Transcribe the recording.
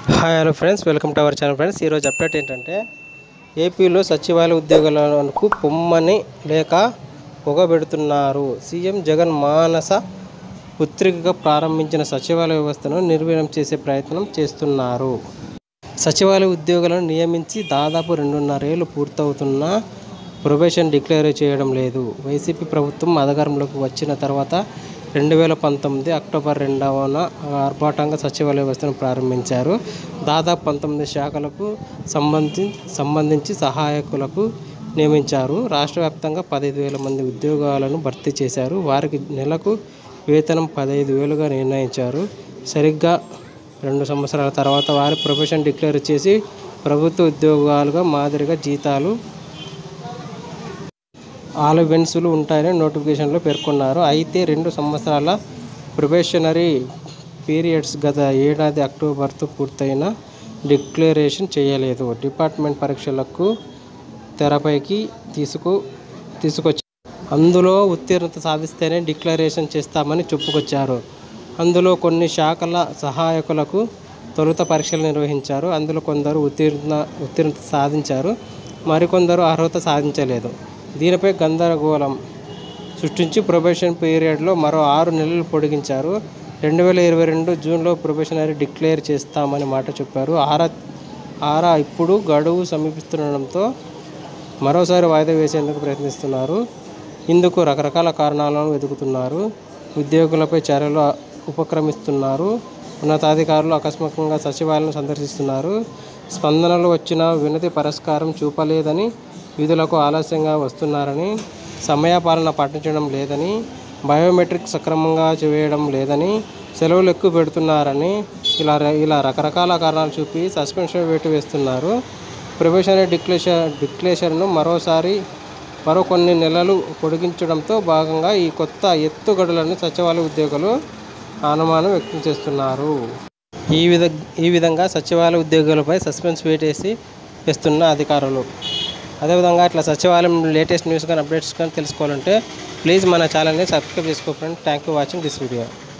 hi hello friends welcome to our channel friends ఈరోజు update ఏంటంటే ఏపీలో సచివాలయ ఉద్యోగాలకు పొమ్మని లేక పొగబెడుతున్నారు సీఎం జగన్ మానస పుత్రికగా ప్రారంభించిన సచివాలయ వ్యవస్థను నిర్వీర్యం చేసే ప్రయత్నం చేస్తున్నారు సచివాలయ ఉద్యోగులను నియమించి దాదాపు రెండున్నరేళ్ళు పూర్తవుతున్నా ప్రొబేషన్ డిక్లేర్ చేయడం లేదు వైసీపీ ప్రభుత్వం అధికారంలోకి వచ్చిన తర్వాత రెండు వేల పంతొమ్మిది అక్టోబర్ రెండవన ఆర్భాటంగా సచివాలయ వ్యవస్థను ప్రారంభించారు దాదాపు పంతొమ్మిది శాఖలకు సంబంధించి సంబంధించి సహాయకులకు నియమించారు రాష్ట్ర వ్యాప్తంగా పదహైదు వేల మంది ఉద్యోగాలను భర్తీ చేశారు వారికి నెలకు వేతనం పదహైదు వేలుగా నిర్ణయించారు సరిగ్గా రెండు సంవత్సరాల తర్వాత వారి ప్రొఫెషన్ డిక్లేర్ చేసి ప్రభుత్వ ఉద్యోగాలుగా మాదిరిగా జీతాలు ఆలవెన్సులు ఉంటాయని నోటిఫికేషన్లో పేర్కొన్నారు అయితే రెండు సంవత్సరాల ప్రొబేషనరీ పీరియడ్స్ గత ఏడాది అక్టోబర్తో పూర్తయిన డిక్లరేషన్ చేయలేదు డిపార్ట్మెంట్ పరీక్షలకు తెరపైకి తీసుకు తీసుకొచ్చి అందులో ఉత్తీర్ణత సాధిస్తేనే డిక్లరేషన్ చేస్తామని చెప్పుకొచ్చారు అందులో కొన్ని శాఖల సహాయకులకు తొలుత పరీక్షలు నిర్వహించారు అందులో కొందరు ఉత్తీర్ణ ఉత్తీర్ణత సాధించారు మరికొందరు అర్హత సాధించలేదు దీనిపై గందరగోళం సృష్టించి ప్రొబేషన్ పీరియడ్లో మరో ఆరు నెలలు పొడిగించారు రెండు వేల ఇరవై రెండు జూన్లో ప్రొబేషనరీ డిక్లేర్ చేస్తామని మాట చెప్పారు ఆరా ఆరా ఇప్పుడు గడువు సమీపిస్తుండడంతో మరోసారి వాయిదా వేసేందుకు ప్రయత్నిస్తున్నారు ఇందుకు రకరకాల కారణాలను వెతుకుతున్నారు ఉద్యోగులపై చర్యలు ఉపక్రమిస్తున్నారు ఉన్నతాధికారులు ఆకస్మికంగా సచివాలయం సందర్శిస్తున్నారు స్పందనలు వచ్చిన వినతి పరిష్కారం చూపలేదని విధులకు ఆలస్యంగా వస్తున్నారని సమయపాలన పాటించడం లేదని బయోమెట్రిక్ సక్రమంగా చేయడం లేదని సెలవులు ఎక్కువ పెడుతున్నారని ఇలా ర- ఇలా రకరకాల కారణాలు చూపి సస్పెన్షన్ వేటు వేస్తున్నారు ప్రొబేషనరీ డిక్లేషన్ డిక్లేషన్ను మరోసారి మరో కొన్ని నెలలు పొడిగించడంతో భాగంగా ఈ కొత్త ఎత్తుగడలను సచివాలయ ఉద్యోగులు అనుమానం వ్యక్తం చేస్తున్నారు ఈ విధ ఈ విధంగా సచివాలయ ఉద్యోగులపై సస్పెన్స్ వేటేసి వేస్తున్న అధికారులు అదేవిధంగా ఇట్లా సచివాలయం లేటెస్ట్ న్యూస్ కానీ అప్డేట్స్ కానీ తెలుసుకోవాలంటే ప్లీజ్ మన ఛానల్ని సబ్స్క్రైబ్ చేసుకో friend thank you watching this video